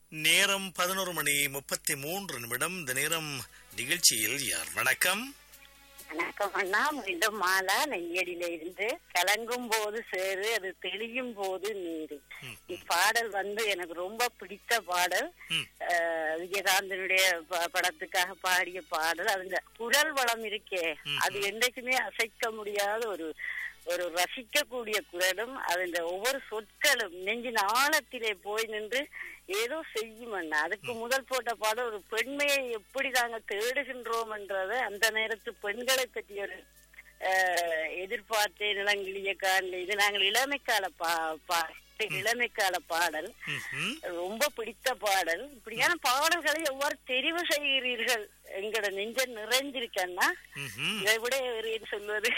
நேரம் பதினோரு மணி முப்பத்தி மூன்று நிமிடம் இந்த நேரம் நிகழ்ச்சியில் யார் வணக்கம் வணக்கம் அண்ணா மீண்டும் மாலா நெய்யடியில இருந்து கலங்கும் போது சேரு அது தெளியும் போது நீரு இப்பாடல் வந்து எனக்கு ரொம்ப பிடித்த பாடல் ம். அஹ், விஜயகாந்தனுடைய ப- படத்துக்காக பாடிய பாடல் அதுல குரல் வளம் இருக்கே அது என்றைக்குமே அசைக்க முடியாத ஒரு ஒரு ரசிக்கக்கூடிய குரலும் அதன் ஒவ்வொரு சொற்களும் நெஞ்சின் ஆழத்திலே போய் நின்று ஏதோ செய்யும் அண்ணா அதுக்கு முதல் போட்ட பாடம் ஒரு பெண்மையை எப்படி நாங்க தேடுகின்றோம் என்றத அந்த நேரத்து பெண்களை பற்றி ஒரு அஹ், எதிர்பார்த்தே நிலங்கிலிய காணல இது நாங்கள் இளமைக்கால பா பா இளமைக்கால பாடல் ம்ஹும். ரொம்ப பிடித்த பாடல் இப்படியான பாடல்களை எவ்வாறு தெரிவு செய்கிறீர்கள் எங்களோட நெஞ்ச நிறைஞ்சிருக்கன்னா ம்ஹும். இதை விட வேறு என்ன சொல்வது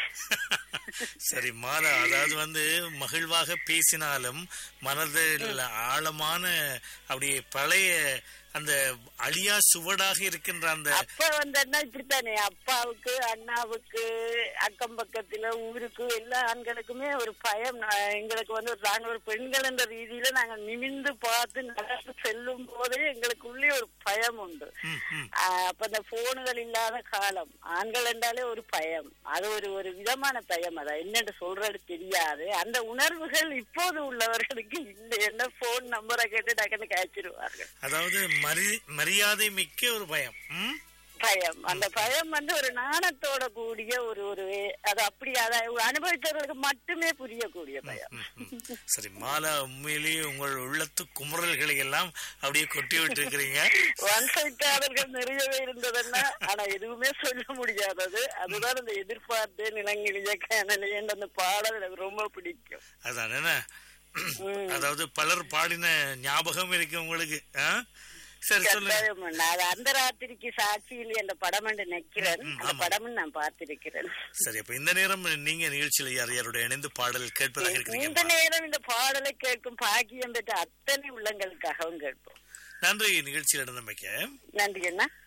சரி மாலா அதாவது வந்து மகிழ்வாக பேசினாலும் மனதில் ஆழமான அப்படியே பழைய அந்த அழியா சுவடாக இருக்கின்ற அந்த அப்ப வந்தா இப்படித்தானே அப்பாவுக்கு அண்ணாவுக்கு அக்கம் பக்கத்துல ஊருக்கு எல்லா ஆண்களுக்குமே ஒரு பயம் நான் எங்களுக்கு வந்து ஒரு நாங்கள் ஒரு பெண்கள் என்ற ரீதியில நாங்க நிமிந்து பார்த்து நடந்து செல்லும் போதே எங்களுக்கு உள்ளே ஒரு பயம் உண்டு ம், ம். ஆஹ் அப்ப இந்த போன்கள் இல்லாத காலம் ஆண்கள் என்றாலே ஒரு பயம் அது ஒரு ஒரு விதமான பயம் அதான் என்னன்னு சொல்றது தெரியாது அந்த உணர்வுகள் இப்போது உள்ளவர்களுக்கு இல்லை என்ன போன் நம்பரை கேட்டு டக்குன்னு காய்ச்சிருவார்கள் அதாவது மரி மரியாதை மிக்க ஒரு பயம் ம்? பயம் அந்த பயம் வந்து ஒரு நாணத்தோட கூடிய ஒரு ஒரு அது அப்படி அதை அனுபவித்தவர்களுக்கு மட்டுமே புரியக்கூடிய பயம் ம், ம். சரி மாலா உண்மையிலேயே உங்கள் உள்ளத்து குமுறல்களை எல்லாம் அப்படியே கொட்டி விட்டு வம்சைக்காரர்கள் நிறையவே இருந்ததுன்னா ஆனா எதுவுமே சொல்ல முடியாதது அதுதான் அந்த எதிர்பார்த்து நிலங்கிலிய கனலையே அந்த பாடல் எனக்கு ரொம்ப பிடிக்கும் அதான் என்ன ம். அதாவது பலர் பாடின ஞாபகம் இருக்கு உங்களுக்கு ஆ? சரி சொல்லுங்க கட்டாயம் அண்ணா. அது அந்த ராத்திரிக்கு சாட்சியில் அந்த படம் என்று நிக்கிறேன் ம், அந்த ஆமா. படமும் நான் பார்த்திருக்கிறேன் சரி அப்ப இந்த நேரம் நீங்க நிகழ்ச்சியில யார் யாரோட இணைந்து பாடல் கேட்பதாக இந்த இருக்கிறீங்க நேரம் இந்த பாடலை கேட்கும் பாக்கியம் பெற்ற அத்தனை உள்ளங்களுக்காகவும் கேட்போம் நன்றி நிகழ்ச்சியில் இருந்தமைக்க நன்றி அண்ணா